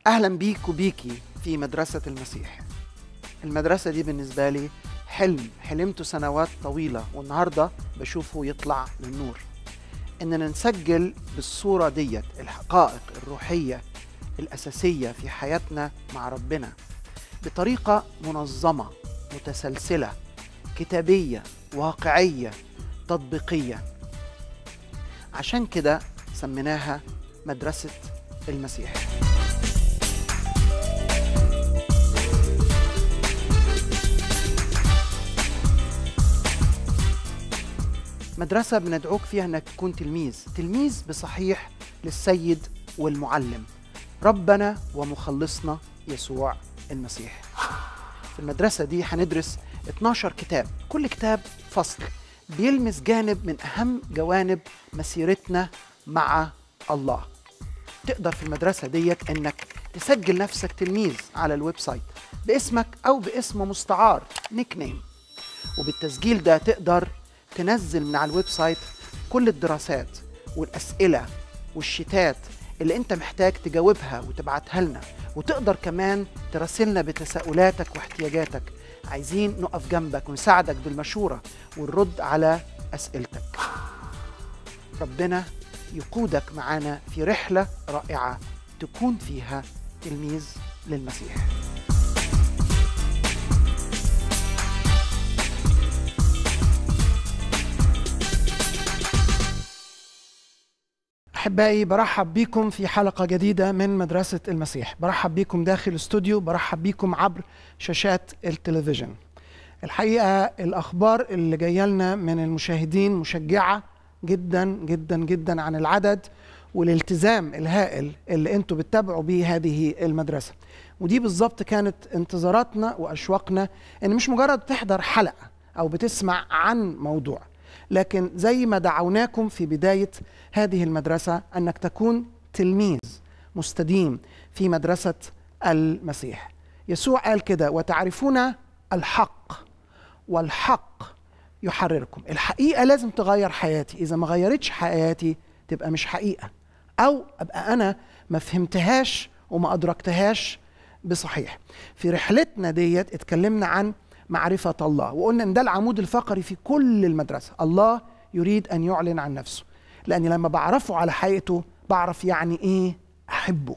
اهلا بيك وبيكي في مدرسه المسيح المدرسه دي بالنسبه لي حلم حلمته سنوات طويله والنهارده بشوفه يطلع للنور اننا نسجل بالصوره ديت الحقائق الروحيه الاساسيه في حياتنا مع ربنا بطريقه منظمه متسلسله كتابيه واقعيه تطبيقيه عشان كده سميناها مدرسه المسيح مدرسة بندعوك فيها انك تكون تلميذ، تلميذ بصحيح للسيد والمعلم ربنا ومخلصنا يسوع المسيح. في المدرسة دي هندرس 12 كتاب، كل كتاب فصل بيلمس جانب من أهم جوانب مسيرتنا مع الله. تقدر في المدرسة ديت انك تسجل نفسك تلميذ على الويب سايت باسمك او باسم مستعار نيك نيم وبالتسجيل ده تقدر تنزل من على الويب سايت كل الدراسات والاسئله والشتات اللي انت محتاج تجاوبها وتبعتها لنا وتقدر كمان تراسلنا بتساؤلاتك واحتياجاتك عايزين نقف جنبك ونساعدك بالمشوره ونرد على اسئلتك ربنا يقودك معانا في رحله رائعه تكون فيها تلميذ للمسيح احبائي برحب بكم في حلقه جديده من مدرسه المسيح برحب بكم داخل الاستوديو برحب بكم عبر شاشات التلفزيون الحقيقه الاخبار اللي جايه لنا من المشاهدين مشجعه جدا جدا جدا عن العدد والالتزام الهائل اللي انتوا بتتابعوا بيه هذه المدرسه ودي بالظبط كانت انتظاراتنا واشواقنا ان مش مجرد تحضر حلقه او بتسمع عن موضوع لكن زي ما دعوناكم في بدايه هذه المدرسه انك تكون تلميذ مستديم في مدرسه المسيح يسوع قال كده وتعرفون الحق والحق يحرركم الحقيقه لازم تغير حياتي اذا ما غيرتش حياتي تبقى مش حقيقه او ابقى انا ما فهمتهاش وما ادركتهاش بصحيح في رحلتنا ديت اتكلمنا عن معرفة الله وقلنا ان ده العمود الفقري في كل المدرسة الله يريد ان يعلن عن نفسه لاني لما بعرفه على حقيقته بعرف يعني ايه احبه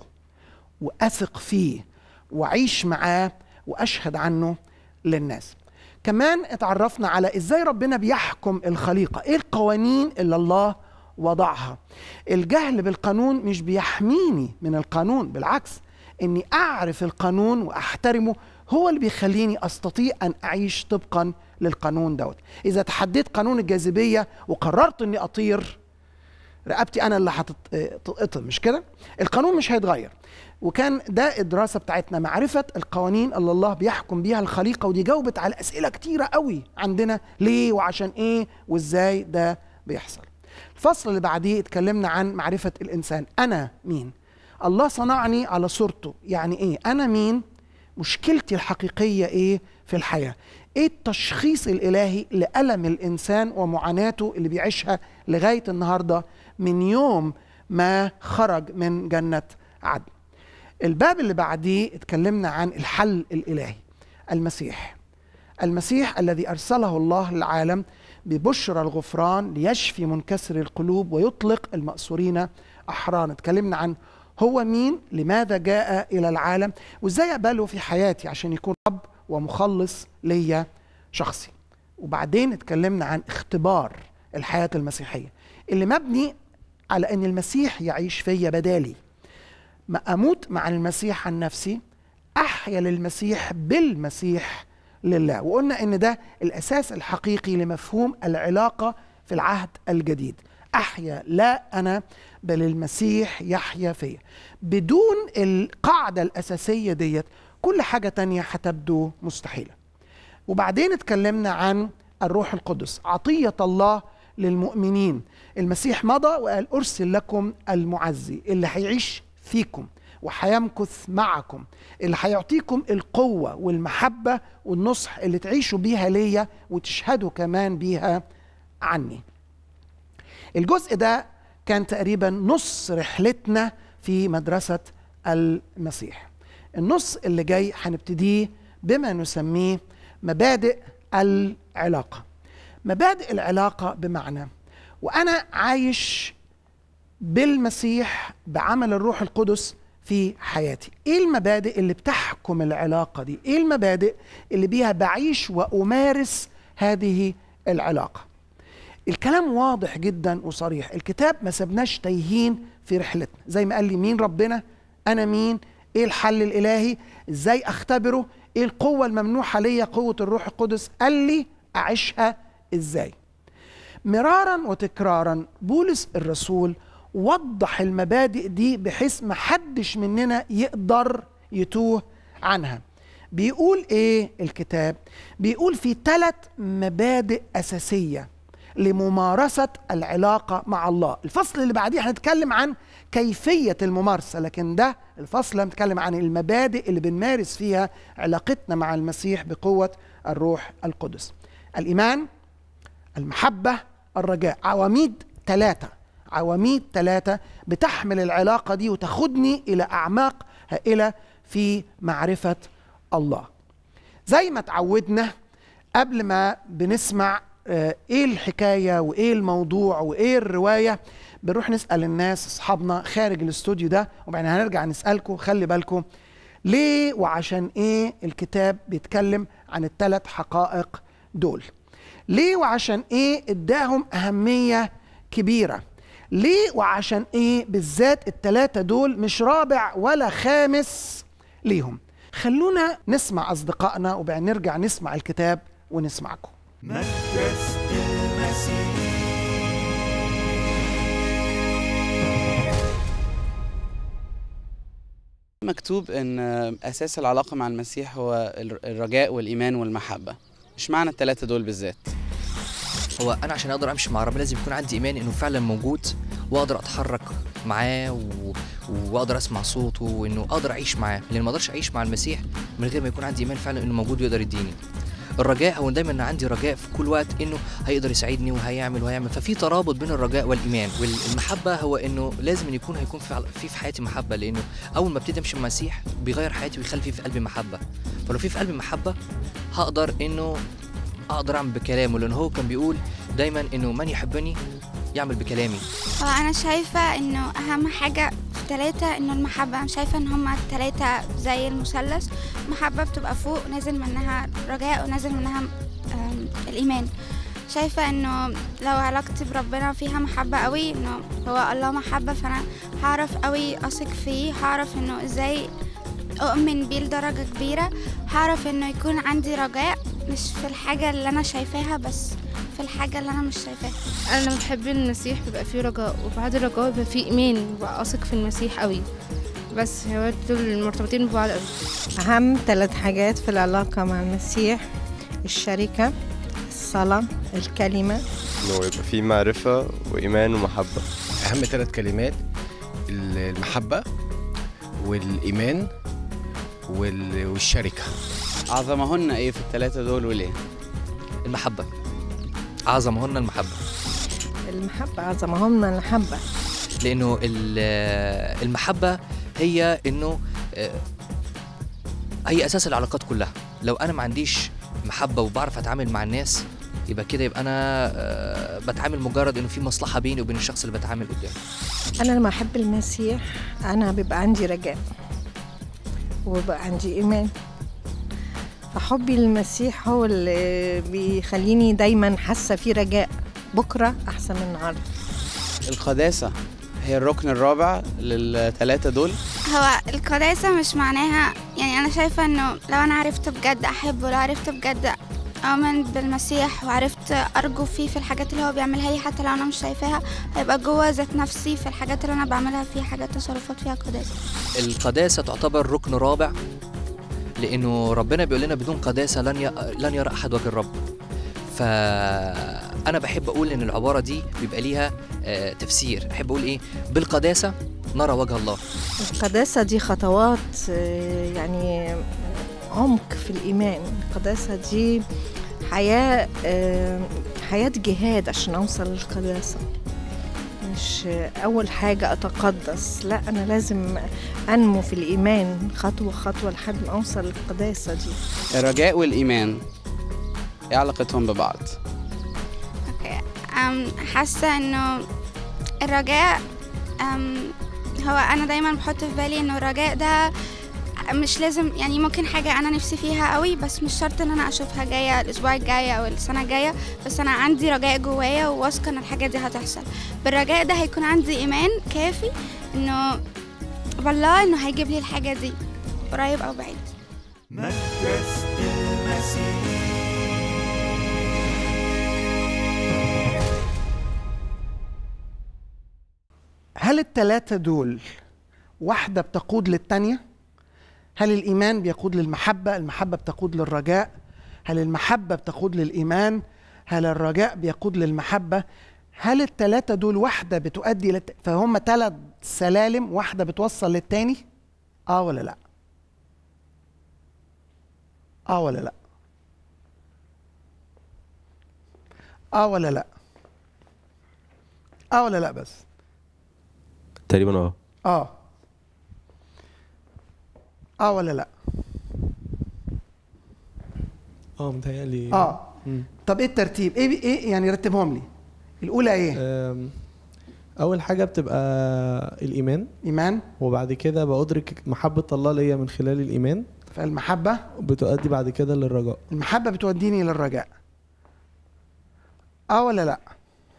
واثق فيه واعيش معاه واشهد عنه للناس كمان اتعرفنا على ازاي ربنا بيحكم الخليقة ايه القوانين اللي الله وضعها الجهل بالقانون مش بيحميني من القانون بالعكس اني اعرف القانون واحترمه هو اللي بيخليني استطيع ان اعيش طبقا للقانون دوت اذا تحديت قانون الجاذبيه وقررت اني اطير رقبتي انا اللي هتتقطم مش كده القانون مش هيتغير وكان ده الدراسه بتاعتنا معرفه القوانين اللي الله بيحكم بيها الخليقه ودي جاوبت على اسئله كتيره قوي عندنا ليه وعشان ايه وازاي ده بيحصل الفصل اللي بعديه اتكلمنا عن معرفه الانسان انا مين الله صنعني على صورته يعني ايه انا مين مشكلتي الحقيقيه ايه في الحياه ايه التشخيص الالهي لالم الانسان ومعاناته اللي بيعيشها لغايه النهارده من يوم ما خرج من جنه عدن الباب اللي بعديه اتكلمنا عن الحل الالهي المسيح المسيح الذي ارسله الله للعالم ببشرى الغفران ليشفي منكسر القلوب ويطلق المأسورين أحرارا اتكلمنا عن هو مين لماذا جاء إلى العالم وإزاي أقبله في حياتي عشان يكون رب ومخلص ليا شخصي وبعدين اتكلمنا عن اختبار الحياة المسيحية اللي مبني على أن المسيح يعيش فيا بدالي ما أموت مع المسيح عن نفسي أحيا للمسيح بالمسيح لله وقلنا ان ده الاساس الحقيقي لمفهوم العلاقه في العهد الجديد احيا لا انا بل المسيح يحيا فيا بدون القاعده الاساسيه ديت كل حاجه تانية هتبدو مستحيله وبعدين اتكلمنا عن الروح القدس عطيه الله للمؤمنين المسيح مضى وقال ارسل لكم المعزي اللي هيعيش فيكم وهيمكث معكم اللي هيعطيكم القوة والمحبة والنصح اللي تعيشوا بيها ليا وتشهدوا كمان بيها عني الجزء ده كان تقريبا نص رحلتنا في مدرسة المسيح النص اللي جاي هنبتديه بما نسميه مبادئ العلاقة مبادئ العلاقة بمعنى وأنا عايش بالمسيح بعمل الروح القدس في حياتي ايه المبادئ اللي بتحكم العلاقة دي ايه المبادئ اللي بيها بعيش وأمارس هذه العلاقة الكلام واضح جدا وصريح الكتاب ما سبناش تايهين في رحلتنا زي ما قال لي مين ربنا انا مين ايه الحل الالهي ازاي اختبره ايه القوه الممنوحه ليا قوه الروح القدس قال لي اعيشها ازاي مرارا وتكرارا بولس الرسول وضح المبادئ دي بحيث ما حدش مننا يقدر يتوه عنها بيقول ايه الكتاب بيقول في ثلاث مبادئ اساسيه لممارسه العلاقه مع الله الفصل اللي بعديه هنتكلم عن كيفيه الممارسه لكن ده الفصل اللي هنتكلم عن المبادئ اللي بنمارس فيها علاقتنا مع المسيح بقوه الروح القدس الايمان المحبه الرجاء عواميد ثلاثه عواميد ثلاثه بتحمل العلاقه دي وتاخدني الى اعماق هائله في معرفه الله زي ما اتعودنا قبل ما بنسمع ايه الحكايه وايه الموضوع وايه الروايه بنروح نسال الناس اصحابنا خارج الاستوديو ده وبعدين هنرجع نسالكم خلي بالكم ليه وعشان ايه الكتاب بيتكلم عن الثلاث حقائق دول ليه وعشان ايه اداهم اهميه كبيره ليه وعشان ايه بالذات الثلاثه دول مش رابع ولا خامس ليهم خلونا نسمع اصدقائنا وبعدين نرجع نسمع الكتاب ونسمعكم مدرسة المسيح مكتوب ان اساس العلاقه مع المسيح هو الرجاء والايمان والمحبه مش معنى الثلاثه دول بالذات هو انا عشان اقدر امشي مع ربنا لازم يكون عندي ايمان انه فعلا موجود واقدر اتحرك معاه و... واقدر اسمع صوته وانه اقدر اعيش معاه لان ما اقدرش اعيش مع المسيح من غير ما يكون عندي ايمان فعلا انه موجود ويقدر يديني الرجاء هو دايما عندي رجاء في كل وقت انه هيقدر يساعدني وهيعمل وهيعمل ففي ترابط بين الرجاء والايمان والمحبه هو انه لازم يكون هيكون في في في حياتي محبه لانه اول ما ابتدي امشي مع المسيح بيغير حياتي ويخلي في في قلبي محبه فلو في في قلبي محبه هقدر انه اقدر اعمل بكلامه لان هو كان بيقول دايما انه من يحبني يعمل بكلامي هو انا شايفه انه اهم حاجه في ثلاثة انه المحبة انا شايفة ان هما الثلاثة زي المثلث محبة بتبقى فوق نازل منها رجاء ونازل منها الايمان شايفة انه لو علاقتي بربنا فيها محبة قوي انه هو الله محبة فانا هعرف قوي اثق فيه هعرف انه ازاي اؤمن بيه لدرجة كبيرة هعرف انه يكون عندي رجاء مش في الحاجة اللي انا شايفاها بس في الحاجة اللي أنا مش شايفاها أنا لما بحب المسيح بيبقى فيه رجاء وبعد الرجاء بيبقى فيه إيمان وببقى أثق في المسيح قوي بس هو دول مرتبطين ببعض قوي أهم ثلاث حاجات في العلاقة مع المسيح الشركة الصلاة الكلمة إنه يبقى فيه معرفة وإيمان ومحبة أهم ثلاث كلمات المحبة والإيمان والشركة أعظمهن إيه في الثلاثة دول وليه؟ المحبة أعظمهن المحبة المحبة أعظمهن المحبة لأنه المحبة هي إنه هي أساس العلاقات كلها لو أنا ما عنديش محبة وبعرف أتعامل مع الناس يبقى كده يبقى أنا بتعامل مجرد إنه في مصلحة بيني وبين الشخص اللي بتعامل قدامه أنا لما أحب المسيح أنا بيبقى عندي رجاء وبقى عندي إيمان فحبي للمسيح هو اللي بيخليني دايما حاسه في رجاء بكره احسن من النهارده القداسه هي الركن الرابع للثلاثه دول هو القداسة مش معناها يعني أنا شايفة إنه لو أنا عرفت بجد أحبه لو عرفت بجد أؤمن بالمسيح وعرفت أرجو فيه في الحاجات اللي هو بيعملها لي حتى لو أنا مش شايفاها هيبقى جوه ذات نفسي في الحاجات اللي أنا بعملها فيها حاجات تصرفات فيها قداسة القداسة تعتبر ركن رابع لانه ربنا بيقول لنا بدون قداسه لن ي... لن يرى احد وجه الرب فانا بحب اقول ان العباره دي بيبقى ليها آه تفسير احب اقول ايه بالقداسه نرى وجه الله القداسه دي خطوات يعني عمق في الايمان القداسه دي حياه حياه جهاد عشان اوصل للقداسه مش أول حاجة أتقدس لا أنا لازم أنمو في الإيمان خطوة خطوة لحد ما أوصل للقداسة دي الرجاء والإيمان إيه علاقتهم ببعض؟ اوكي أم حاسه انه الرجاء أم هو انا دايما بحط في بالي انه الرجاء ده مش لازم يعني ممكن حاجة أنا نفسي فيها قوي بس مش شرط إن أنا أشوفها جاية الأسبوع الجاي أو السنة الجاية بس أنا عندي رجاء جوايا وواثقة إن الحاجة دي هتحصل بالرجاء ده هيكون عندي إيمان كافي إنه والله إنه هيجيب لي الحاجة دي قريب أو بعيد مدرسة المسيح هل التلاتة دول واحدة بتقود للتانية؟ هل الإيمان بيقود للمحبة؟ المحبة بتقود للرجاء؟ هل المحبة بتقود للإيمان؟ هل الرجاء بيقود للمحبة؟ هل التلاتة دول واحدة بتؤدي للت... فهم تلات سلالم واحدة بتوصل للتاني؟ آه ولا لأ؟ آه ولا لأ؟ آه ولا لأ؟ آه ولا لأ بس؟ تقريبا اه اه اه ولا لا اه متهيألي اه مم. طب ايه الترتيب ايه ايه يعني رتبهم لي الاولى ايه آم، أول حاجة بتبقى الإيمان ايمان وبعد كده بأدرك محبة الله ليا من خلال الإيمان فالمحبه بتؤدي بعد كده للرجاء المحبه بتوديني للرجاء اه ولا لا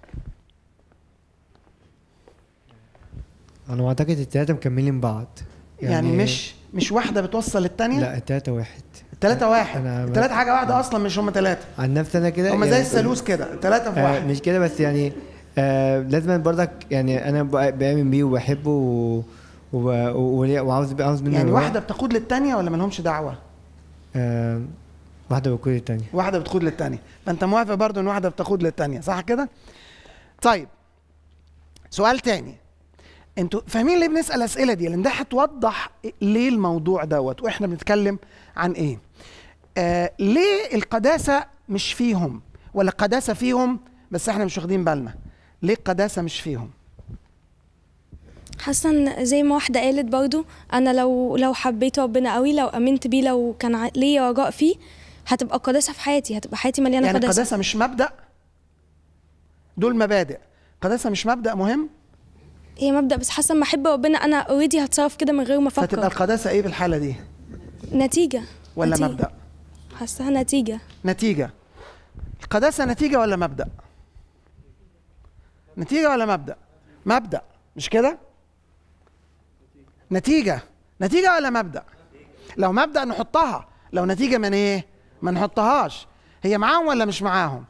انا معتقد التلاتة مكملين بعض يعني, يعني مش مش واحده بتوصل للتانيه لا التلاتة واحد التلاته واحد أنا- التلاته حاجه واحده اصلا مش هم تلاته عن نفسي انا كده هم زي يعني- الثالوث كده التلاته في آه واحد مش كده بس يعني آه لازم برضك يعني انا ب- بآمن بيه وبحبه و... و... و... وعاوز عاوز منه يعني الرجاء. واحده بتقود للتانيه ولا مالهمش دعوه آه واحدة بكل التانية واحده بتقود للتانيه فانت موافق برضو ان واحده بتقود للتانيه صح كده طيب سؤال تاني انتوا فاهمين ليه بنسال الاسئله دي لان ده هتوضح ليه الموضوع دوت واحنا بنتكلم عن ايه آه ليه القداسه مش فيهم ولا القداسه فيهم بس احنا مش واخدين بالنا ليه القداسه مش فيهم حاسه ان زي ما واحده قالت برضو انا لو لو حبيت ربنا قوي لو امنت بيه لو كان ع- ليا رجاء فيه هتبقى قداسه في حياتي هتبقى حياتي مليانه يعني قداسه القداسه مش مبدا دول مبادئ القداسه مش مبدا مهم هي مبدا بس حاسه لما احب ربنا انا اوريدي هتصرف كده من غير ما فتبقى افكر القداسه ايه بالحاله دي نتيجه ولا نتيجة. مبدا حاساها نتيجه نتيجة القداسة نتيجة ولا مبدأ؟ نتيجة ولا مبدأ؟ مبدأ مش كده؟ نتيجة نتيجة ولا مبدأ؟ لو مبدأ نحطها لو نتيجة من ايه؟ ما نحطهاش هي معاهم ولا مش معاهم؟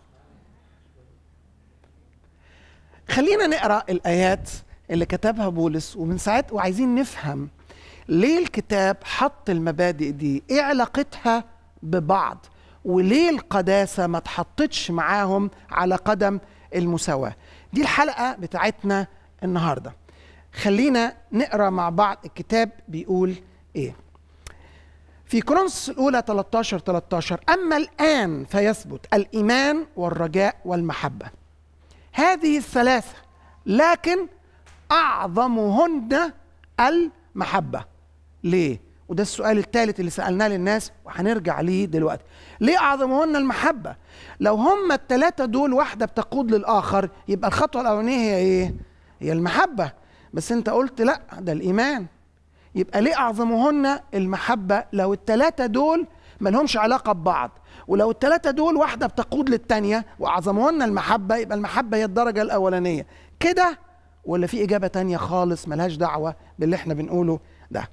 خلينا نقرا الآيات اللي كتبها بولس ومن ساعات وعايزين نفهم ليه الكتاب حط المبادئ دي؟ ايه علاقتها ببعض؟ وليه القداسة ما اتحطتش معاهم على قدم المساواة دي الحلقة بتاعتنا النهاردة خلينا نقرأ مع بعض الكتاب بيقول ايه في كورنثوس الأولى 13 13 أما الآن فيثبت الإيمان والرجاء والمحبة هذه الثلاثة لكن أعظمهن المحبة ليه؟ وده السؤال الثالث اللي سألناه للناس وهنرجع ليه دلوقتي ليه أعظمهن المحبة لو هم الثلاثة دول واحدة بتقود للآخر يبقى الخطوة الأولانية هي إيه هي المحبة بس أنت قلت لا ده الإيمان يبقى ليه أعظمهن المحبة لو الثلاثة دول ما لهمش علاقة ببعض ولو الثلاثة دول واحدة بتقود للتانية وأعظمهن المحبة يبقى المحبة هي الدرجة الأولانية كده ولا في إجابة تانية خالص ملهاش دعوة باللي احنا بنقوله ده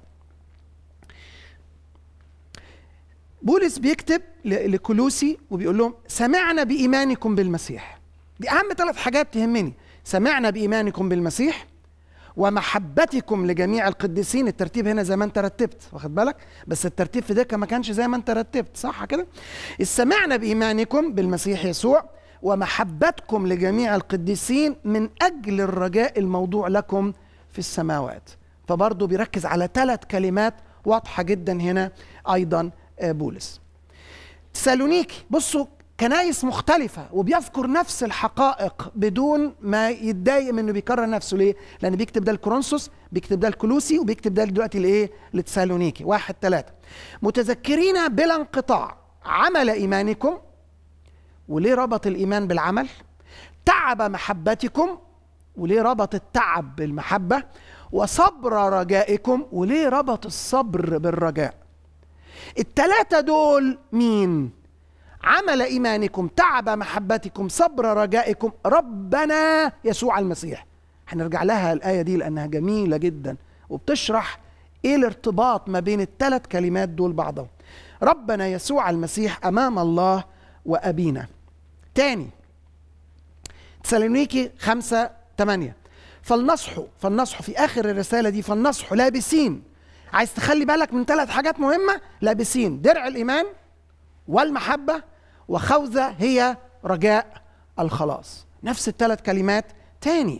بولس بيكتب ل- لكلوسي وبيقول لهم سمعنا بإيمانكم بالمسيح دي أهم ثلاث حاجات تهمني سمعنا بإيمانكم بالمسيح ومحبتكم لجميع القديسين الترتيب هنا زي ما انت رتبت واخد بالك بس الترتيب في دكه ما كانش زي ما انت رتبت صح كده سمعنا بإيمانكم بالمسيح يسوع ومحبتكم لجميع القديسين من أجل الرجاء الموضوع لكم في السماوات فبرضه بيركز على ثلاث كلمات واضحة جدا هنا أيضا آه، بولس تسالونيكي بصوا كنايس مختلفة وبيذكر نفس الحقائق بدون ما يتضايق من انه بيكرر نفسه ليه؟ لأن بيكتب ده الكورنثوس بيكتب ده الكلوسي وبيكتب ده دلوقتي لإيه؟ لتسالونيكي واحد ثلاثة متذكرين بلا انقطاع عمل إيمانكم وليه ربط الإيمان بالعمل؟ تعب محبتكم وليه ربط التعب بالمحبة؟ وصبر رجائكم وليه ربط الصبر بالرجاء؟ التلاتة دول مين؟ عمل ايمانكم تعب محبتكم صبر رجائكم ربنا يسوع المسيح هنرجع لها الايه دي لانها جميله جدا وبتشرح ايه الارتباط ما بين الثلاث كلمات دول بعضهم ربنا يسوع المسيح امام الله وابينا تاني تسالونيكي خمسة ثمانية فلنصحوا فلنصحوا في اخر الرساله دي فلنصحوا لابسين عايز تخلي بالك من ثلاث حاجات مهمه لابسين درع الايمان والمحبة وخوذة هي رجاء الخلاص نفس الثلاث كلمات تاني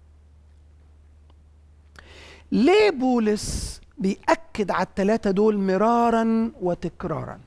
ليه بولس بيأكد على الثلاثة دول مرارا وتكرارا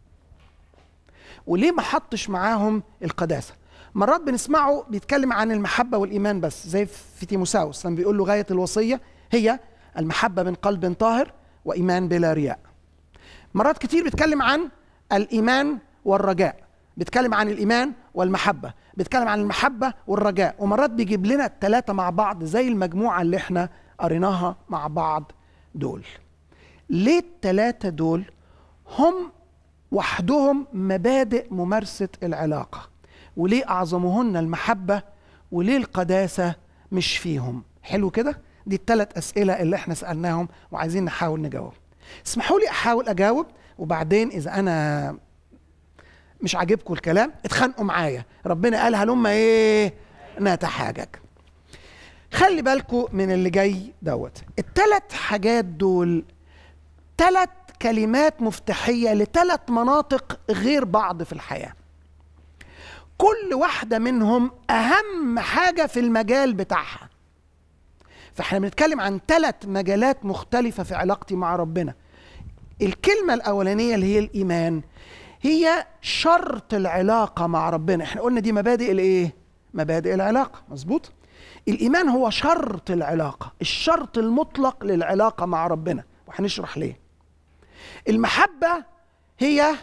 وليه ما حطش معاهم القداسة مرات بنسمعه بيتكلم عن المحبة والإيمان بس زي في تيموساوس لما بيقول له غاية الوصية هي المحبة من قلب طاهر وإيمان بلا رياء مرات كتير بيتكلم عن الايمان والرجاء بيتكلم عن الايمان والمحبه بيتكلم عن المحبه والرجاء ومرات بيجيب لنا الثلاثه مع بعض زي المجموعه اللي احنا قريناها مع بعض دول ليه الثلاثه دول هم وحدهم مبادئ ممارسه العلاقه وليه اعظمهن المحبه وليه القداسه مش فيهم حلو كده دي الثلاث اسئله اللي احنا سالناهم وعايزين نحاول نجاوب اسمحوا لي احاول اجاوب وبعدين اذا انا مش عاجبكم الكلام اتخانقوا معايا ربنا قال هلم ايه نتحاجج خلي بالكم من اللي جاي دوت الثلاث حاجات دول ثلاث كلمات مفتاحيه لثلاث مناطق غير بعض في الحياه كل واحده منهم اهم حاجه في المجال بتاعها فاحنا بنتكلم عن ثلاث مجالات مختلفه في علاقتي مع ربنا الكلمة الأولانية اللي هي الإيمان هي شرط العلاقة مع ربنا احنا قلنا دي مبادئ الايه مبادئ العلاقة مظبوط الإيمان هو شرط العلاقة الشرط المطلق للعلاقة مع ربنا وهنشرح ليه المحبة هي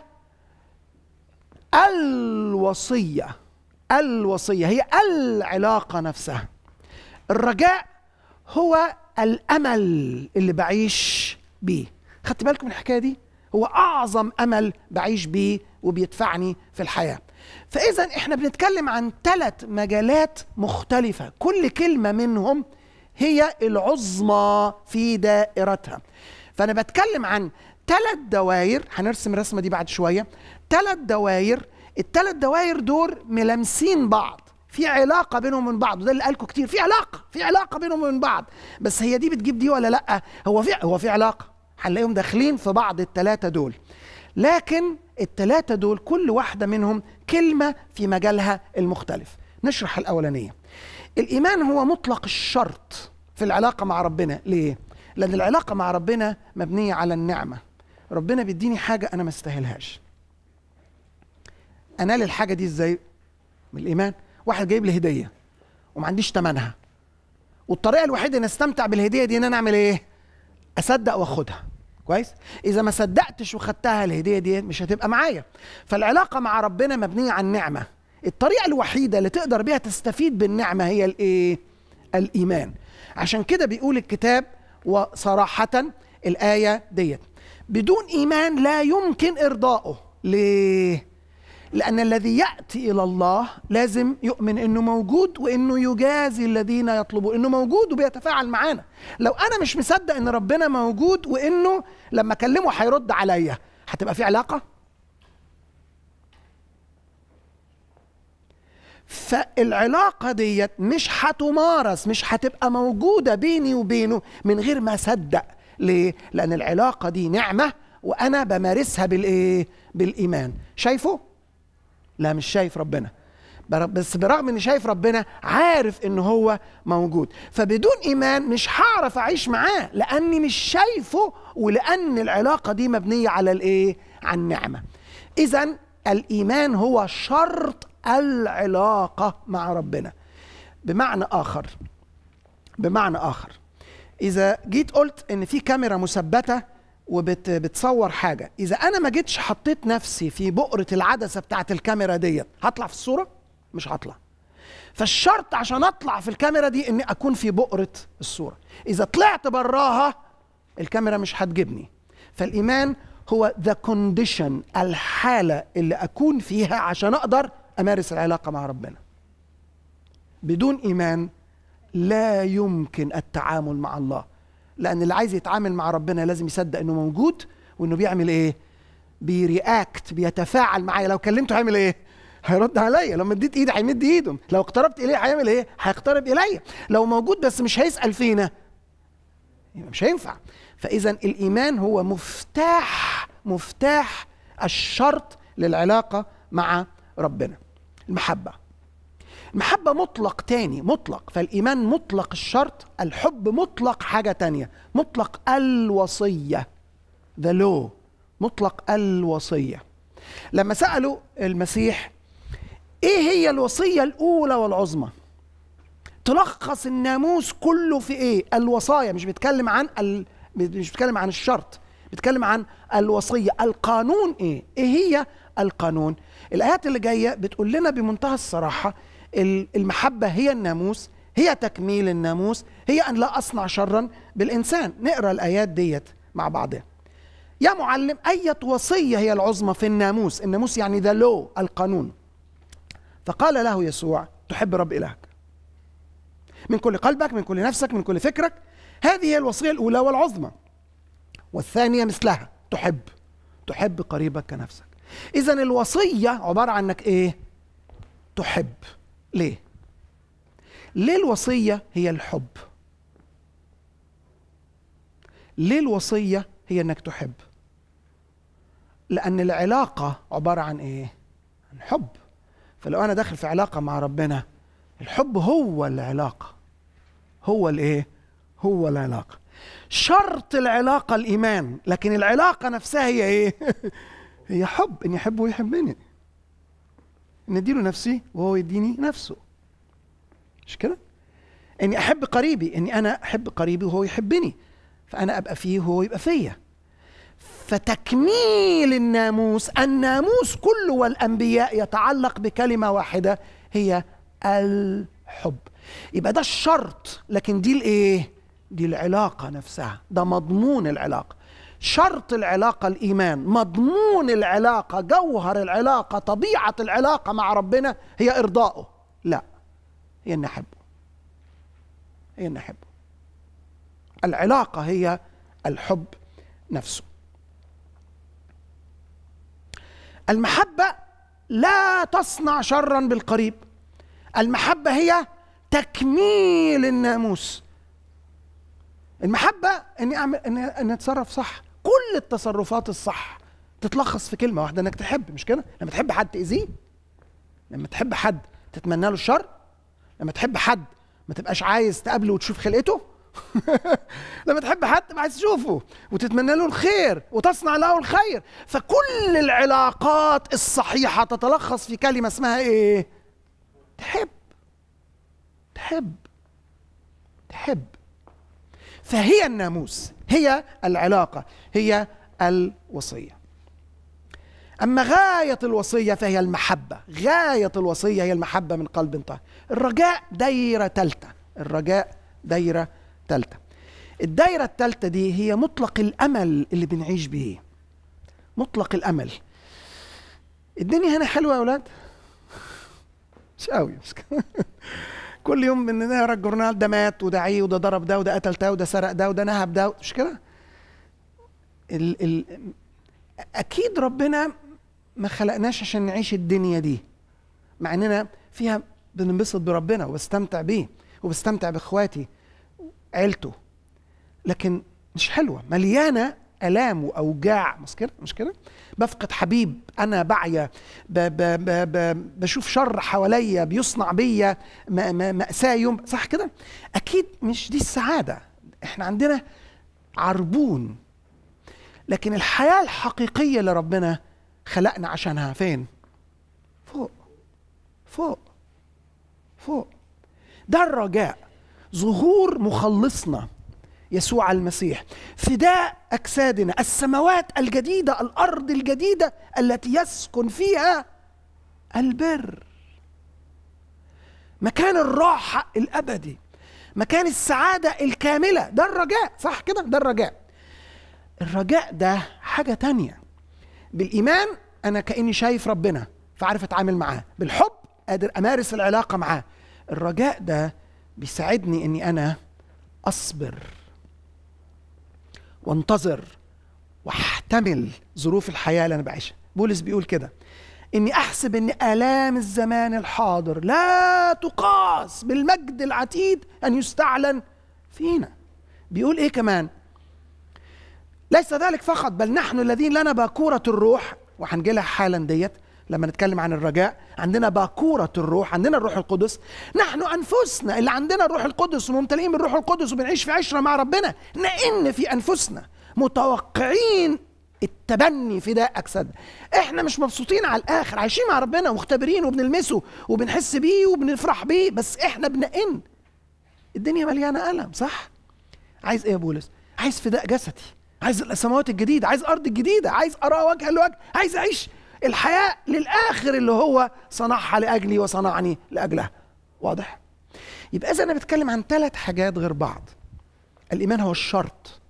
الوصية الوصية هي العلاقة نفسها الرجاء هو الأمل اللي بعيش بيه خدت بالكم من الحكايه دي هو اعظم امل بعيش بيه وبيدفعني في الحياه فاذا احنا بنتكلم عن ثلاث مجالات مختلفه كل كلمه منهم هي العظمى في دائرتها فانا بتكلم عن ثلاث دوائر هنرسم الرسمه دي بعد شويه ثلاث دوائر الثلاث دوائر دول ملامسين بعض في علاقة بينهم من بعض وده اللي قالكم كتير في علاقة في علاقة بينهم من بعض بس هي دي بتجيب دي ولا لأ هو في هو في علاقة هنلاقيهم داخلين في بعض التلاتة دول لكن التلاتة دول كل واحدة منهم كلمة في مجالها المختلف نشرح الأولانية الإيمان هو مطلق الشرط في العلاقة مع ربنا ليه؟ لأن العلاقة مع ربنا مبنية على النعمة ربنا بيديني حاجة أنا ما استاهلهاش أنال الحاجة دي إزاي؟ من الإيمان واحد جايب لي هدية وما عنديش تمنها والطريقة الوحيدة إن أستمتع بالهدية دي إن أنا أعمل إيه؟ اصدق واخدها كويس اذا ما صدقتش وخدتها الهديه دي مش هتبقى معايا فالعلاقه مع ربنا مبنيه على النعمه الطريقه الوحيده اللي تقدر بيها تستفيد بالنعمه هي الايه الايمان عشان كده بيقول الكتاب وصراحه الايه ديت بدون ايمان لا يمكن ارضائه ليه لأن الذي يأتي إلى الله لازم يؤمن إنه موجود وإنه يجازي الذين يطلبون إنه موجود وبيتفاعل معانا لو أنا مش مصدق إن ربنا موجود وإنه لما أكلمه هيرد عليا هتبقى في علاقة؟ فالعلاقة ديت مش هتمارس مش هتبقى موجودة بيني وبينه من غير ما أصدق ليه؟ لأن العلاقة دي نعمة وأنا بمارسها بالإيه؟ بالإيمان شايفه؟ لا مش شايف ربنا بس برغم اني شايف ربنا عارف ان هو موجود فبدون ايمان مش هعرف اعيش معاه لاني مش شايفه ولان العلاقه دي مبنيه على الايه على النعمه اذا الايمان هو شرط العلاقه مع ربنا بمعنى اخر بمعنى اخر اذا جيت قلت ان في كاميرا مثبته وبتصور حاجه اذا انا ما جيتش حطيت نفسي في بؤره العدسه بتاعت الكاميرا ديت هطلع في الصوره مش هطلع فالشرط عشان اطلع في الكاميرا دي اني اكون في بؤره الصوره اذا طلعت براها الكاميرا مش هتجيبني فالايمان هو ذا كونديشن الحاله اللي اكون فيها عشان اقدر امارس العلاقه مع ربنا بدون ايمان لا يمكن التعامل مع الله لان اللي عايز يتعامل مع ربنا لازم يصدق انه موجود وانه بيعمل ايه بيرياكت بيتفاعل معايا لو كلمته هيعمل ايه هيرد عليا لو مديت ايدي هيمد ايده لو اقتربت اليه هيعمل ايه هيقترب الي لو موجود بس مش هيسال فينا يبقى مش هينفع فاذا الايمان هو مفتاح مفتاح الشرط للعلاقه مع ربنا المحبه المحبة مطلق تاني مطلق فالإيمان مطلق الشرط الحب مطلق حاجة تانية مطلق الوصية the law مطلق الوصية لما سألوا المسيح ايه هي الوصية الأولى والعظمى تلخص الناموس كله في ايه الوصايا مش بيتكلم عن ال... مش بيتكلم عن الشرط بيتكلم عن الوصية القانون ايه ايه هي القانون الآيات اللي جاية بتقول لنا بمنتهى الصراحة المحبة هي الناموس هي تكميل الناموس هي أن لا أصنع شرا بالإنسان نقرأ الآيات ديت مع بعضها يا معلم أية وصية هي العظمى في الناموس الناموس يعني ذا لو القانون فقال له يسوع تحب رب إلهك من كل قلبك من كل نفسك من كل فكرك هذه هي الوصية الأولى والعظمى والثانية مثلها تحب تحب قريبك كنفسك إذا الوصية عبارة عن أنك إيه تحب ليه ليه الوصية هي الحب ليه الوصية هي انك تحب لان العلاقة عبارة عن ايه عن حب فلو انا داخل في علاقة مع ربنا الحب هو العلاقة هو الايه هو العلاقة شرط العلاقة الايمان لكن العلاقة نفسها هي ايه هي حب اني احبه ويحبني ان اديله نفسي وهو يديني نفسه مش كده اني احب قريبي اني انا احب قريبي وهو يحبني فانا ابقى فيه وهو يبقى فيا فتكميل الناموس الناموس كله والانبياء يتعلق بكلمه واحده هي الحب يبقى ده الشرط لكن دي الايه دي العلاقه نفسها ده مضمون العلاقه شرط العلاقة الإيمان مضمون العلاقة جوهر العلاقة طبيعة العلاقة مع ربنا هي إرضائه لا هي أن نحبه هي أن نحبه العلاقة هي الحب نفسه المحبة لا تصنع شرا بالقريب المحبة هي تكميل الناموس المحبة اني اعمل اني, أني اتصرف صح كل التصرفات الصح تتلخص في كلمة واحدة انك تحب مش كده لما تحب حد تأذيه لما تحب حد تتمنى له الشر لما تحب حد ما تبقاش عايز تقابله وتشوف خلقته لما تحب حد ما عايز تشوفه وتتمنى له الخير وتصنع له الخير فكل العلاقات الصحيحة تتلخص في كلمة اسمها ايه تحب تحب تحب فهي الناموس هي العلاقة هي الوصية أما غاية الوصية فهي المحبة غاية الوصية هي المحبة من قلب طاهر الرجاء دايرة تالتة الرجاء دايرة تالتة الدايرة التالتة دي هي مطلق الأمل اللي بنعيش بيه مطلق الأمل الدنيا هنا حلوة يا أولاد مش قوي مش كل يوم بنقرا الجورنال ده مات وده عيه وده ضرب ده وده قتل ده وده سرق ده وده نهب ده مش كده؟ ال ال اكيد ربنا ما خلقناش عشان نعيش الدنيا دي مع اننا فيها بننبسط بربنا وبستمتع بيه وبستمتع باخواتي عيلته لكن مش حلوه مليانه الام واوجاع مش كده مش كده بفقد حبيب انا بعيا ب ب ب ب بشوف شر حواليا بيصنع بيا ماساه يوم صح كده اكيد مش دي السعاده احنا عندنا عربون لكن الحياه الحقيقيه اللي ربنا خلقنا عشانها فين فوق فوق فوق ده الرجاء ظهور مخلصنا يسوع المسيح فداء اجسادنا السماوات الجديده الارض الجديده التي يسكن فيها البر مكان الراحه الابدي مكان السعاده الكامله ده الرجاء صح كده ده الرجاء الرجاء ده حاجه تانية بالايمان انا كاني شايف ربنا فعارف اتعامل معاه بالحب قادر امارس العلاقه معاه الرجاء ده بيساعدني اني انا اصبر وانتظر واحتمل ظروف الحياه اللي انا بعيشها بولس بيقول كده اني احسب ان الام الزمان الحاضر لا تقاس بالمجد العتيد ان يستعلن فينا بيقول ايه كمان ليس ذلك فقط بل نحن الذين لنا باكوره الروح وهنجي لها حالا ديت لما نتكلم عن الرجاء عندنا باكورة الروح عندنا الروح القدس نحن أنفسنا اللي عندنا الروح القدس وممتلئين بالروح القدس وبنعيش في عشرة مع ربنا نئن في أنفسنا متوقعين التبني فداء أجسادنا احنا مش مبسوطين على الآخر عايشين مع ربنا ومختبرين وبنلمسه وبنحس بيه وبنفرح بيه بس احنا بنئن الدنيا مليانة ألم صح عايز ايه يا بولس عايز فداء جسدي عايز السماوات الجديدة عايز أرض الجديدة عايز أرى وجها لوجه عايز أعيش الحياة للآخر اللي هو صنعها لأجلي وصنعني لأجلها واضح؟ يبقى إذا أنا بتكلم عن ثلاث حاجات غير بعض الإيمان هو الشرط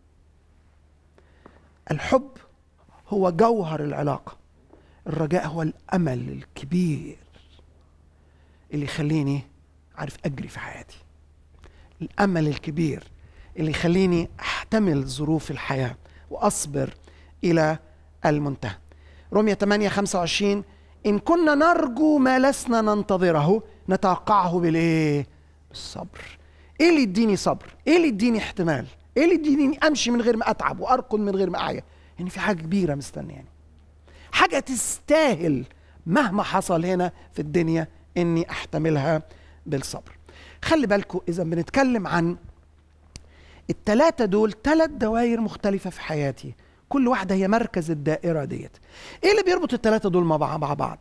الحب هو جوهر العلاقة الرجاء هو الأمل الكبير اللي يخليني عارف أجري في حياتي الأمل الكبير اللي يخليني أحتمل ظروف الحياة وأصبر إلى المنتهى رمية 8 25 إن كنا نرجو ما لسنا ننتظره نتوقعه بالإيه؟ بالصبر. إيه اللي يديني صبر؟ إيه اللي يديني احتمال؟ إيه اللي يديني أمشي من غير ما أتعب وأركض من غير ما أعيا؟ إن في حاجة كبيرة مستنياني. حاجة تستاهل مهما حصل هنا في الدنيا إني أحتملها بالصبر. خلي بالكم إذا بنتكلم عن التلاتة دول تلات دوائر مختلفة في حياتي. كل واحده هي مركز الدائره ديت ايه اللي بيربط الثلاثه دول مع بعض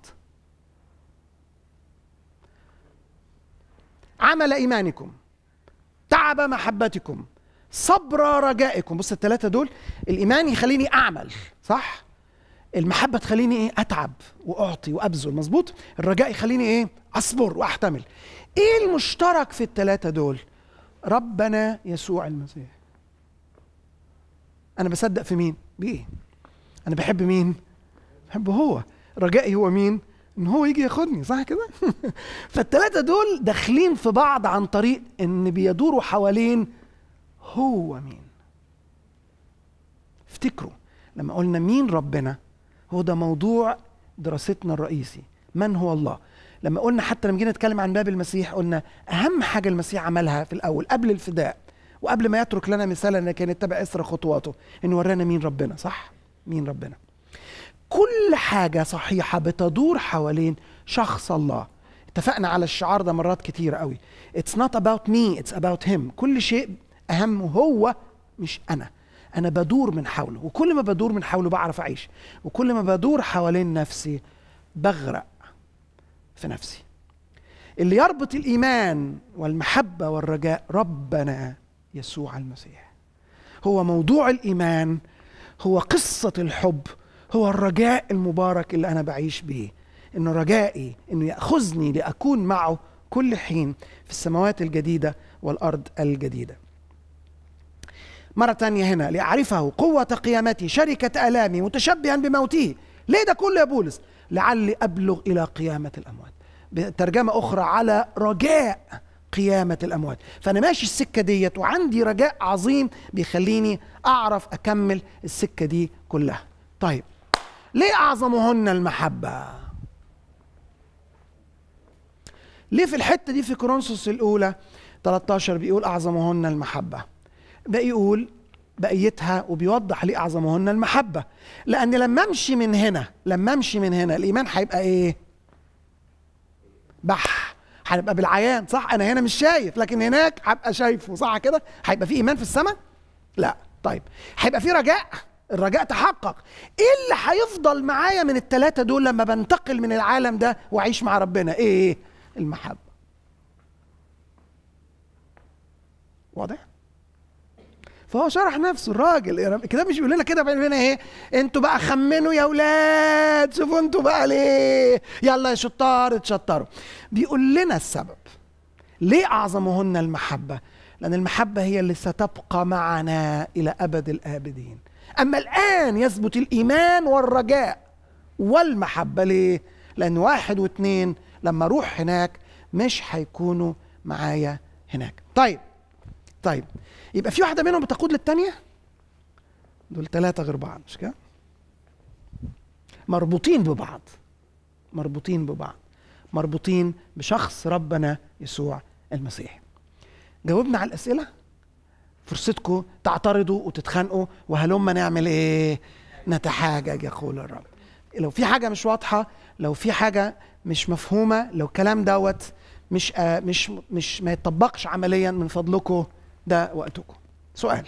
عمل ايمانكم تعب محبتكم صبر رجائكم بص الثلاثه دول الايمان يخليني اعمل صح المحبه تخليني ايه اتعب واعطي وابذل مظبوط الرجاء يخليني ايه اصبر واحتمل ايه المشترك في الثلاثه دول ربنا يسوع المسيح انا بصدق في مين بيه انا بحب مين بحبه هو رجائي هو مين ان هو يجي ياخدني صح كده فالثلاثه دول داخلين في بعض عن طريق ان بيدوروا حوالين هو مين افتكروا لما قلنا مين ربنا هو ده موضوع دراستنا الرئيسي من هو الله لما قلنا حتى لما جينا نتكلم عن باب المسيح قلنا اهم حاجه المسيح عملها في الاول قبل الفداء وقبل ما يترك لنا مثالا ان كان يتبع اسر خطواته انه ورانا مين ربنا صح مين ربنا كل حاجة صحيحة بتدور حوالين شخص الله اتفقنا على الشعار ده مرات كتير قوي It's not about me it's about him كل شيء أهم هو مش أنا أنا بدور من حوله وكل ما بدور من حوله بعرف أعيش وكل ما بدور حوالين نفسي بغرق في نفسي اللي يربط الإيمان والمحبة والرجاء ربنا يسوع المسيح هو موضوع الايمان هو قصه الحب هو الرجاء المبارك اللي انا بعيش بيه انه رجائي انه ياخذني لاكون معه كل حين في السماوات الجديده والارض الجديده مرة تانية هنا لأعرفه قوة قيامتي شركة آلامي متشبها بموته ليه ده كله يا بولس لعلي أبلغ إلى قيامة الأموات بترجمة أخرى على رجاء قيامة الأموات فأنا ماشي السكة ديت وعندي رجاء عظيم بيخليني أعرف أكمل السكة دي كلها طيب ليه أعظمهن المحبة ليه في الحتة دي في كورنثوس الأولى 13 بيقول أعظمهن المحبة بقى يقول بقيتها وبيوضح ليه أعظمهن المحبة لأن لما أمشي من هنا لما أمشي من هنا الإيمان هيبقى إيه بح هنبقى بالعيان صح انا هنا مش شايف لكن هناك هبقى شايفه صح كده هيبقى في ايمان في السماء لا طيب هيبقى في رجاء الرجاء تحقق ايه اللي هيفضل معايا من الثلاثه دول لما بنتقل من العالم ده واعيش مع ربنا ايه المحبه واضح فهو شرح نفسه الراجل الكتاب مش بيقول لنا كده بيقول لنا ايه انتوا بقى خمنوا يا اولاد شوفوا انتوا بقى ليه يلا يا شطار اتشطروا بيقول لنا السبب ليه اعظمهن المحبه لان المحبه هي اللي ستبقى معنا الى ابد الابدين اما الان يثبت الايمان والرجاء والمحبه ليه لان واحد واثنين لما اروح هناك مش هيكونوا معايا هناك طيب طيب يبقى في واحده منهم بتقود للتانيه دول ثلاثه غير بعض مش كده مربوطين ببعض مربوطين ببعض مربوطين بشخص ربنا يسوع المسيح جاوبنا على الاسئله فرصتكم تعترضوا وتتخانقوا وهلما نعمل ايه نتحاجج يقول الرب لو في حاجه مش واضحه لو في حاجه مش مفهومه لو الكلام دوت مش آه مش مش ما يتطبقش عمليا من فضلكم ده وقتكم سؤال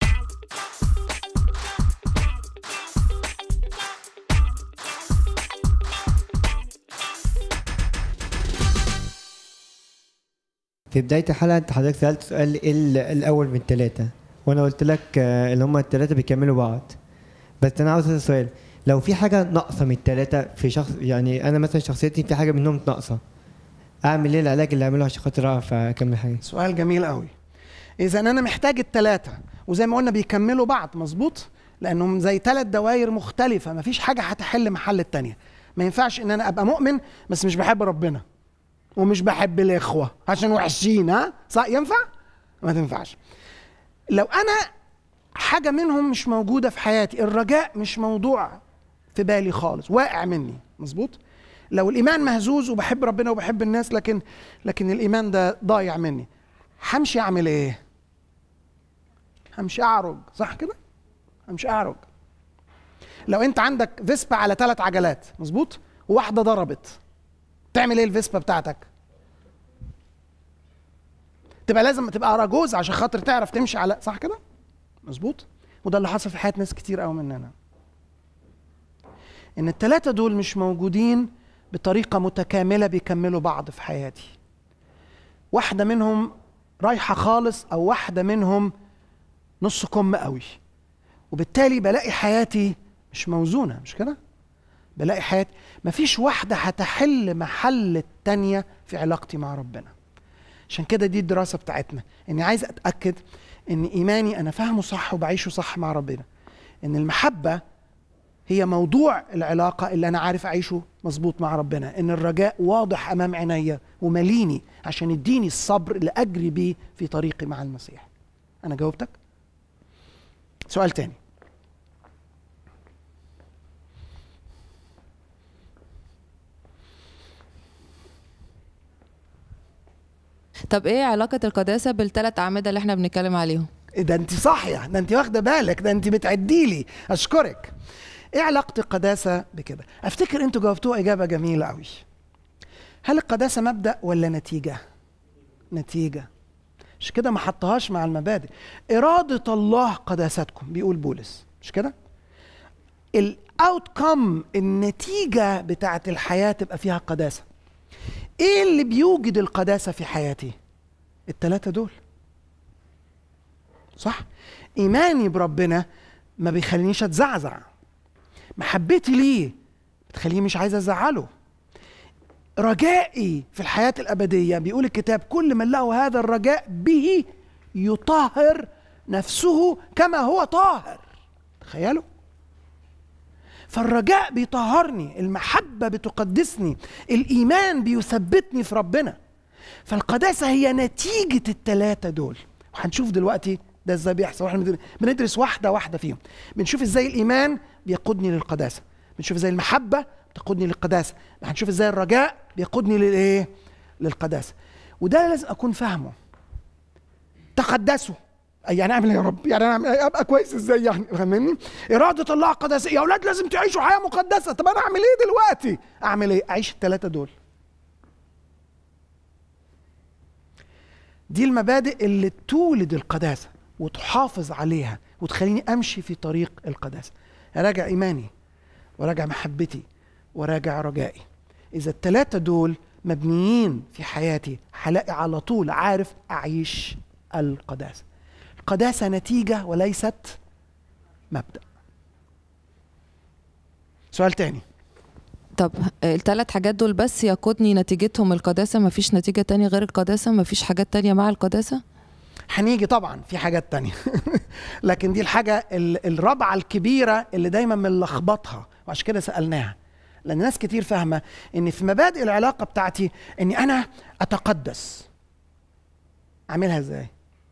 في بداية الحلقة انت حضرتك سألت سؤال ايه ال- الاول من الثلاثة وانا قلت لك آه، اللي هما الثلاثة بيكملوا بعض بس انا عاوز اسال سؤال لو في حاجة ناقصة من الثلاثة في شخص يعني انا مثلا شخصيتي في حاجة منهم ناقصة اعمل ايه العلاج اللي اعمله عشان خاطر اعرف اكمل حاجة سؤال جميل قوي اذا انا محتاج الثلاثه وزي ما قلنا بيكملوا بعض مظبوط لانهم زي ثلاث دوائر مختلفه مفيش حاجه هتحل محل التانية ما ينفعش ان انا ابقى مؤمن بس مش بحب ربنا ومش بحب الاخوه عشان وحشين ها صح ينفع ما تنفعش لو انا حاجه منهم مش موجوده في حياتي الرجاء مش موضوع في بالي خالص واقع مني مظبوط لو الايمان مهزوز وبحب ربنا وبحب الناس لكن لكن الايمان ده ضايع مني همشي اعمل ايه همشي اعرج صح كده همشي اعرج لو انت عندك فيسبا على ثلاث عجلات مظبوط وواحده ضربت تعمل ايه الفيسبا بتاعتك تبقى لازم تبقى رجوز عشان خاطر تعرف تمشي على صح كده مظبوط وده اللي حصل في حياه ناس كتير قوي مننا ان الثلاثه دول مش موجودين بطريقه متكامله بيكملوا بعض في حياتي واحده منهم رايحه خالص او واحده منهم نص كم قوي وبالتالي بلاقي حياتي مش موزونه مش كده بلاقي حياتي مفيش واحده هتحل محل التانيه في علاقتي مع ربنا عشان كده دي الدراسه بتاعتنا اني عايز اتاكد ان ايماني انا فاهمه صح وبعيشه صح مع ربنا ان المحبه هي موضوع العلاقه اللي انا عارف اعيشه مظبوط مع ربنا ان الرجاء واضح امام عينيا ومليني عشان يديني الصبر اللي اجري بيه في طريقي مع المسيح انا جاوبتك سؤال تاني طب ايه علاقة القداسة بالثلاث أعمدة اللي احنا بنتكلم عليهم؟ إيه ده انت صاحيه ده انت واخده بالك ده انت بتعدي لي اشكرك ايه علاقه القداسه بكده افتكر انتوا جاوبتوها اجابه جميله قوي هل القداسه مبدا ولا نتيجه نتيجه مش كده ما حطهاش مع المبادئ اراده الله قداستكم بيقول بولس مش كده الاوت كم النتيجه بتاعه الحياه تبقى فيها قداسه ايه اللي بيوجد القداسه في حياتي الثلاثه دول صح ايماني بربنا ما بيخلينيش اتزعزع محبتي ليه بتخليني مش عايز ازعله رجائي في الحياه الابديه بيقول الكتاب كل من له هذا الرجاء به يطهر نفسه كما هو طاهر تخيلوا فالرجاء بيطهرني المحبه بتقدسني الايمان بيثبتني في ربنا فالقداسه هي نتيجه الثلاثه دول وهنشوف دلوقتي ده ازاي بيحصل واحنا بندرس واحده واحده فيهم بنشوف ازاي الايمان بيقودني للقداسه بنشوف ازاي المحبه بتقودني للقداسه هنشوف ازاي الرجاء بيقودني للايه للقداسه وده لازم اكون فاهمه تقدسوا يعني اعمل ايه يا رب يعني انا أعمل إيه؟ ابقى كويس ازاي يعني فاهمني اراده الله قداسه يا اولاد لازم تعيشوا حياه مقدسه طب انا اعمل ايه دلوقتي اعمل ايه اعيش الثلاثه دول دي المبادئ اللي تولد القداسه وتحافظ عليها وتخليني امشي في طريق القداسه اراجع ايماني وراجع محبتي وراجع رجائي اذا الثلاثه دول مبنيين في حياتي هلاقي على طول عارف اعيش القداسه القداسه نتيجه وليست مبدا سؤال تاني طب الثلاث حاجات دول بس يقودني نتيجتهم القداسة مفيش نتيجة تانية غير القداسة مفيش حاجات تانية مع القداسة هنيجي طبعا في حاجات تانية لكن دي الحاجة ال- الرابعة الكبيرة اللي دايما بنلخبطها وعشان كده سألناها لأن ناس كتير فاهمة إن في مبادئ العلاقة بتاعتي إني أنا أتقدس أعملها إزاي؟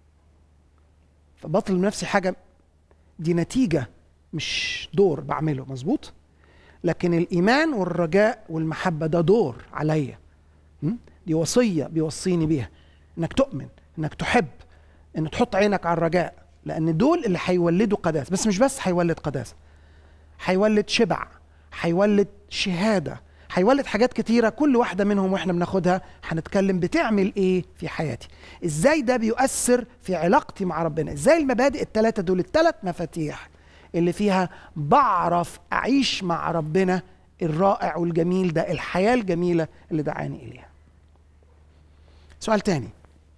فبطل نفسي حاجة دي نتيجة مش دور بعمله مظبوط؟ لكن الإيمان والرجاء والمحبة ده دور عليا م? دي وصية بيوصيني بيها إنك تؤمن إنك تحب إن تحط عينك على الرجاء لأن دول اللي هيولدوا قداسة بس مش بس هيولد قداسة هيولد شبع هيولد شهادة هيولد حاجات كتيرة كل واحدة منهم واحنا بناخدها هنتكلم بتعمل ايه في حياتي ازاي ده بيؤثر في علاقتي مع ربنا ازاي المبادئ الثلاثة دول الثلاث مفاتيح اللي فيها بعرف اعيش مع ربنا الرائع والجميل ده الحياة الجميلة اللي دعاني اليها سؤال تاني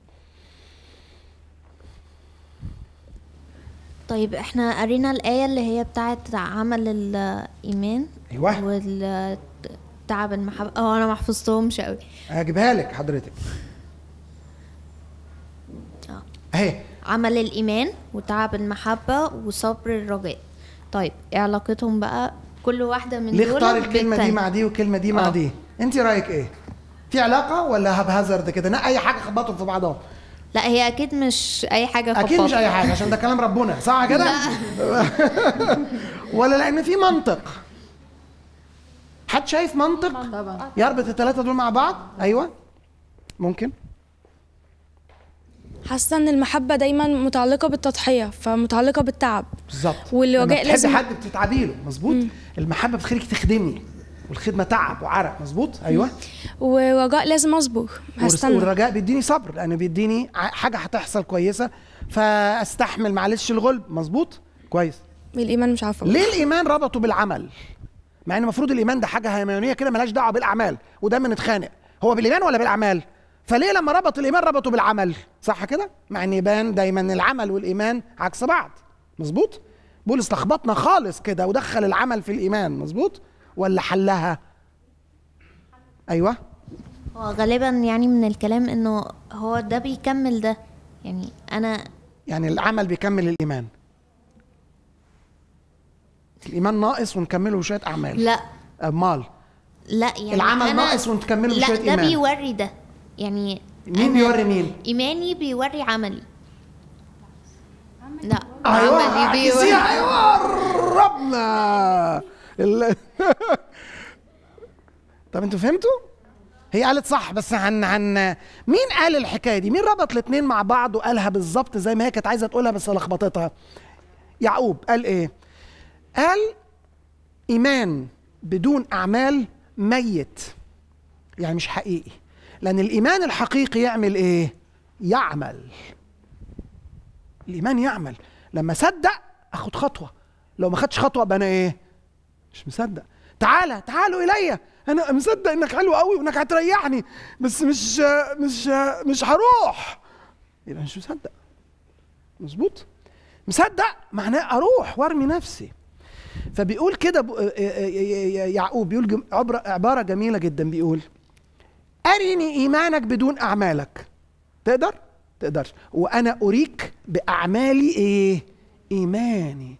طيب احنا قرينا الآية اللي هي بتاعت عمل الإيمان ايوه والتعب المحبة اه أنا ما حفظتهمش قوي هجيبها لك حضرتك اه اهي عمل الإيمان وتعب المحبة وصبر الرجاء طيب ايه علاقتهم بقى كل واحدة من ليه دول اختار الكلمة دي بالتانية؟ مع دي والكلمة دي مع آه. دي انت رايك ايه في علاقة ولا هبهزرد كده لا اي حاجة خبطهم في بعضهم لا هي أكيد مش أي حاجة اكيد مش خبطة. اي حاجة عشان ده كلام ربنا صح كده ولا لان في منطق حد شايف منطق طبعا يربط الثلاثة دول مع بعض ايوه ممكن حاسه ان المحبه دايما متعلقه بالتضحيه فمتعلقه بالتعب بالظبط والرجاء لما بتحبي لازم حد بتتعبي له مظبوط المحبة بتخليك تخدمي والخدمة تعب وعرق مظبوط ايوه ورجاء لازم اصبر والرس- هستنى والرجاء بيديني صبر لانه بيديني ع- حاجه هتحصل كويسه فاستحمل معلش الغلب مظبوط كويس الايمان مش عارفه ليه الايمان ربطه بالعمل مع ان المفروض الايمان ده حاجه هيمنيه كده ملهاش دعوه بالاعمال ودايما نتخانق هو بالايمان ولا بالاعمال فليه لما ربط الايمان ربطه بالعمل صح كده مع ان يبان دايما العمل والايمان عكس بعض مظبوط بولس لخبطنا خالص كده ودخل العمل في الايمان مظبوط ولا حلها ايوه هو غالبا يعني من الكلام انه هو ده بيكمل ده يعني انا يعني العمل بيكمل الايمان الايمان ناقص ونكمله بشويه اعمال لا امال لا يعني العمل أنا ناقص ونكمله لا بشويه ده ايمان بيوري ده يعني مين أنا بيوري مين ايماني بيوري عملي لا ايوه عملي بيوري عايزين- ايوه قربنا ال- طب انتوا فهمتوا هي قالت صح بس هن هن مين قال الحكايه دي مين ربط الاثنين مع بعض وقالها بالظبط زي ما هي كانت عايزه تقولها بس لخبطتها يعقوب قال ايه قال ايمان بدون اعمال ميت يعني مش حقيقي لان الايمان الحقيقي يعمل ايه يعمل الايمان يعمل لما صدق اخد خطوه لو ما خدش خطوه ابقى انا ايه مش مصدق تعالى تعالوا الي انا مصدق انك حلو قوي وانك هتريحني بس مش مش مش هروح يبقى مش مصدق مظبوط مصدق معناه اروح وارمي نفسي فبيقول كده ب- يعقوب بيقول جم- عبرة عبارة جميلة جدا بيقول أرني إيمانك بدون أعمالك تقدر؟ تقدرش وأنا أريك بأعمالي إيه؟ إيماني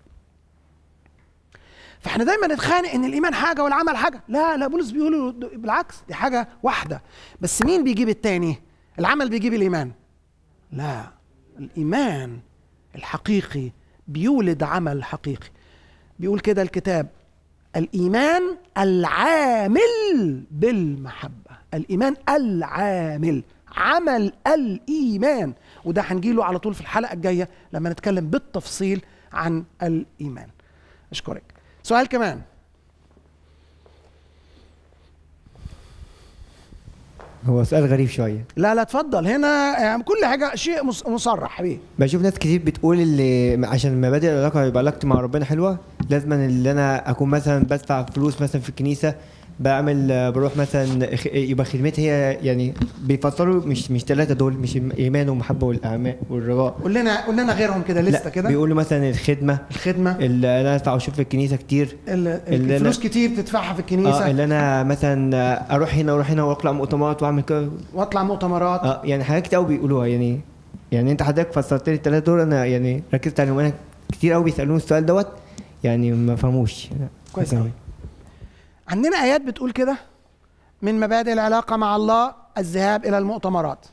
فاحنا دايما نتخانق ان الايمان حاجه والعمل حاجه لا لا بولس بيقولوا د- بالعكس دي حاجه واحده بس مين بيجيب التاني العمل بيجيب الايمان لا الايمان الحقيقي بيولد عمل حقيقي بيقول كده الكتاب الايمان العامل بالمحبه الايمان العامل عمل الايمان وده هنجيله على طول في الحلقه الجايه لما نتكلم بالتفصيل عن الايمان اشكرك سؤال كمان هو سؤال غريب شويه لا لا اتفضل هنا يعني كل حاجه شيء مص- مصرح بيه بشوف ناس كتير بتقول اللي عشان مبادئ العلاقه يبقى علاقتي مع ربنا حلوه لازم اللي انا اكون مثلا بدفع فلوس مثلا في الكنيسه بعمل آه، بروح مثلا خ- يبقى خدمتي هي يعني بيفصلوا مش مش ثلاثه دول مش الايمان والمحبه والاعمال والرجاء قول لنا قول لنا غيرهم كده لسه لا كده بيقولوا مثلا الخدمه الخدمه اللي انا ادفع اشوف في الكنيسه كتير ال- اللي الفلوس أنا- كتير بتدفعها في الكنيسه اه اللي انا مثلا آه، اروح هنا واروح هنا واطلع مؤتمرات واعمل كده واطلع مؤتمرات اه يعني حاجات كتير قوي بيقولوها يعني يعني انت حضرتك فسرت لي الثلاثه دول انا يعني ركزت عليهم انا كتير قوي بيسالوني السؤال دوت يعني ما فهموش كويس قوي عندنا ايات بتقول كده من مبادئ العلاقه مع الله الذهاب الى المؤتمرات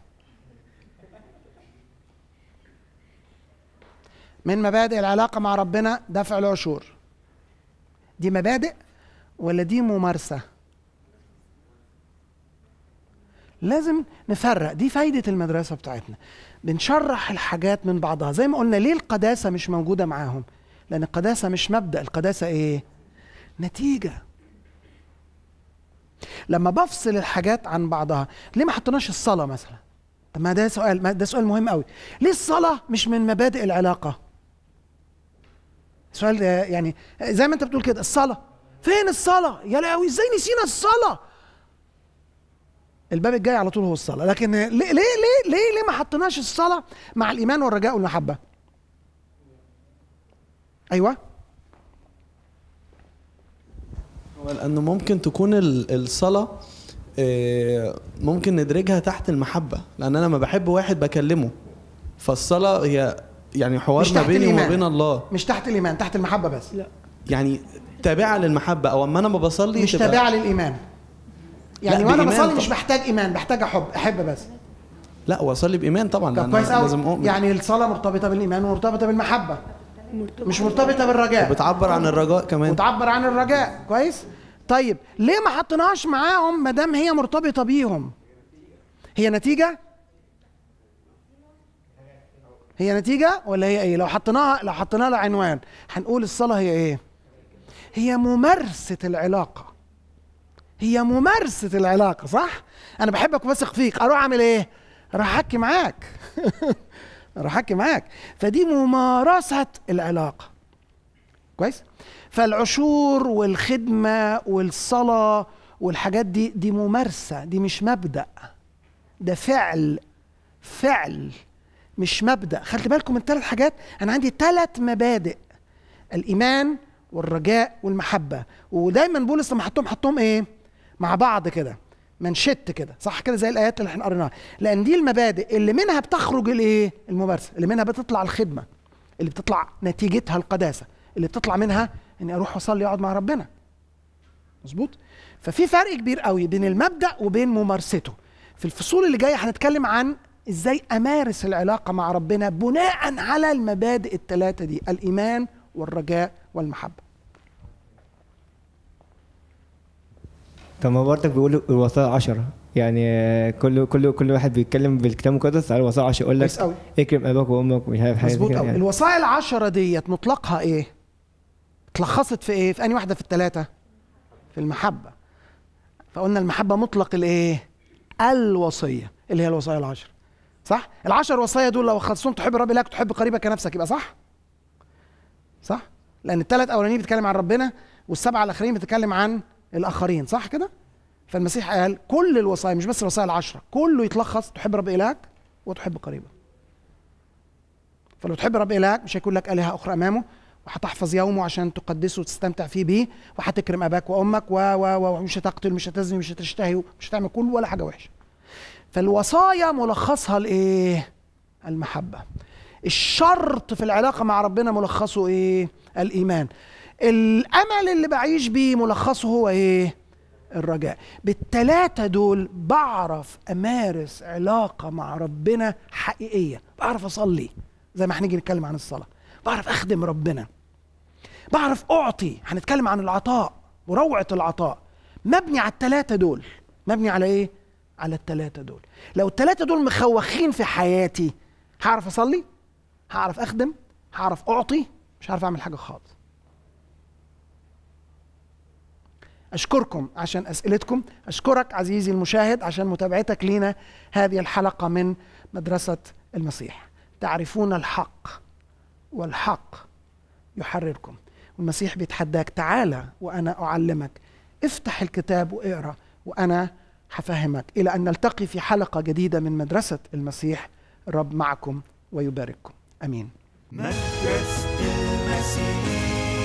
من مبادئ العلاقه مع ربنا دفع العشور دي مبادئ ولا دي ممارسه لازم نفرق دي فايده المدرسه بتاعتنا بنشرح الحاجات من بعضها زي ما قلنا ليه القداسه مش موجوده معاهم لان القداسه مش مبدا القداسه ايه نتيجه لما بفصل الحاجات عن بعضها ليه ما حطيناش الصلاه مثلا طب ما ده سؤال ما ده سؤال مهم قوي ليه الصلاه مش من مبادئ العلاقه سؤال ده يعني زي ما انت بتقول كده الصلاه فين الصلاه يا لهوي ازاي نسينا الصلاه الباب الجاي على طول هو الصلاه لكن ليه ليه ليه ليه, ليه ما حطيناش الصلاه مع الايمان والرجاء والمحبه ايوه هو لانه ممكن تكون ال- الصلاه آه، ممكن ندرجها تحت المحبه لان انا لما بحب واحد بكلمه فالصلاه هي يعني حوار مش ما تحت بيني وما الإيمان. بين الله مش تحت الايمان تحت المحبه بس لا يعني تابعه للمحبه او اما انا ما بصلي مش تبقى- تابعه للايمان يعني لا، وانا بإيمان بصلي مش طبعا. بحتاج ايمان بحتاج احب احب بس لا واصلي بايمان طبعا طب لأن كويس لازم قوي اؤمن يعني الصلاه مرتبطه بالايمان ومرتبطه بالمحبه مش مرتبطه بالرجاء بتعبر عن الرجاء كمان وتعبر عن الرجاء كويس طيب ليه ما حطيناهاش معاهم ما دام هي مرتبطه بيهم هي نتيجه هي نتيجه ولا هي ايه لو حطيناها لو حطينا لها عنوان هنقول الصلاه هي ايه هي ممارسه العلاقه هي ممارسه العلاقه صح انا بحبك وبثق فيك اروح اعمل ايه اروح احكي معاك اروح احكي معاك فدي ممارسه العلاقه كويس فالعشور والخدمه والصلاه والحاجات دي دي ممارسه دي مش مبدا ده فعل فعل مش مبدا خلي بالكم من ثلاث حاجات انا عندي ثلاث مبادئ الايمان والرجاء والمحبه ودايما بولس لما حطهم حطهم ايه مع بعض كده منشت كده صح كده زي الايات اللي احنا قريناها لان دي المبادئ اللي منها بتخرج الايه الممارسه اللي منها بتطلع الخدمه اللي بتطلع نتيجتها القداسه اللي بتطلع منها اني اروح اصلي اقعد مع ربنا مظبوط ففي فرق كبير قوي بين المبدا وبين ممارسته في الفصول اللي جايه هنتكلم عن ازاي امارس العلاقه مع ربنا بناء على المبادئ الثلاثه دي الايمان والرجاء والمحبه طب ما برضك بيقولوا الوصايا عشرة يعني آه، كل كل كل واحد بيتكلم بالكتاب المقدس على الوصايا عشرة يقول كويس لك أوي. اكرم اباك وامك ومش عارف حاجه زي مظبوط كده قوي يعني. الوصايا العشرة ديت مطلقها ايه اتلخصت في ايه في انهي واحده في الثلاثه في المحبه فقلنا المحبه مطلق الايه الوصيه اللي هي الوصايا العشر صح العشر وصايا دول لو خلصتهم تحب رب لك تحب قريبك كنفسك يبقى صح صح لان الثلاث اولانيين بتتكلم عن ربنا والسبعه الاخرين بتتكلم عن الاخرين صح كده فالمسيح قال كل الوصايا مش بس الوصايا العشره كله يتلخص تحب رب الهك وتحب قريبك فلو تحب رب إلهك مش هيكون لك آلهة أخرى أمامه وهتحفظ يومه عشان تقدسه وتستمتع فيه بيه وهتكرم أباك وأمك و و و ومش هتقتل مش هتزني مش هتشتهي مش هتعمل كل ولا حاجة وحشة فالوصايا ملخصها الإيه؟ المحبة الشرط في العلاقة مع ربنا ملخصه إيه؟ الإيمان الأمل اللي بعيش بيه ملخصه هو إيه؟ الرجاء بالتلاتة دول بعرف أمارس علاقة مع ربنا حقيقية بعرف أصلي زي ما هنيجي نتكلم عن الصلاة بعرف أخدم ربنا بعرف أعطي هنتكلم عن العطاء وروعة العطاء مبني على التلاتة دول مبني على إيه؟ على التلاتة دول لو التلاتة دول مخوخين في حياتي هعرف أصلي هعرف أخدم هعرف أعطي مش هعرف أعمل حاجة خالص اشكركم عشان اسئلتكم اشكرك عزيزي المشاهد عشان متابعتك لينا هذه الحلقه من مدرسه المسيح تعرفون الحق والحق يحرركم والمسيح بيتحداك تعالى وانا اعلمك افتح الكتاب واقرا وانا هفهمك الى ان نلتقي في حلقه جديده من مدرسه المسيح الرب معكم ويبارككم امين مدرسة المسيح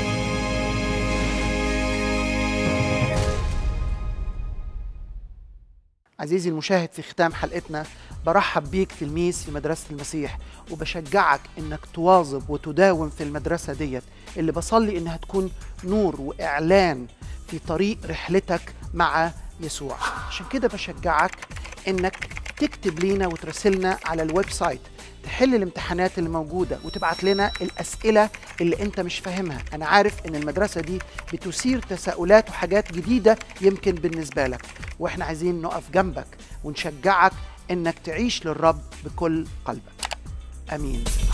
عزيزي المشاهد في ختام حلقتنا برحب بيك تلميذ في مدرسة المسيح وبشجعك انك تواظب وتداوم في المدرسة ديت اللي بصلي انها تكون نور واعلان في طريق رحلتك مع يسوع عشان كده بشجعك انك تكتب لينا وتراسلنا على الويب سايت تحل الامتحانات اللي موجودة وتبعت لنا الأسئلة اللي أنت مش فاهمها أنا عارف أن المدرسة دي بتثير تساؤلات وحاجات جديدة يمكن بالنسبة لك وإحنا عايزين نقف جنبك ونشجعك أنك تعيش للرب بكل قلبك أمين